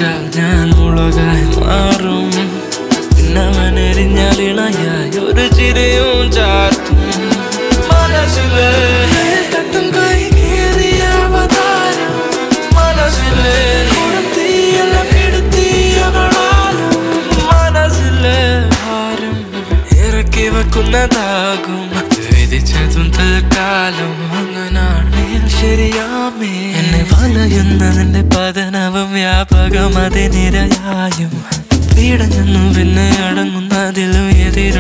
വെച്ചാൽ ഞാൻ മുളകായി മാറും പിന്നവൻ എരിഞ്ഞാൽ ഇണയായി ഒരു ചിരിയും ചാർത്തും മനസ്സിലെ തട്ടും കൈ കീറിയ അവതാരം മനസ്സിലെ കൊടും തീയെല്ലാം കെടുത്തിയവളാലും മനസ്സിലെ ഭാരം ഇറക്കി വെക്കുന്നതാകും വിധിച്ചതും തൽക്കാലം അങ്ങനാണെങ്കിൽ ശരിയാമേ എന്നെ വലയുന്നതിന്റെ പതനവും വ്യാപകം അതിനിരയായും പീഡഞ്ഞെന്നു പിന്നെ അടങ്ങുന്നതിലും എതിരും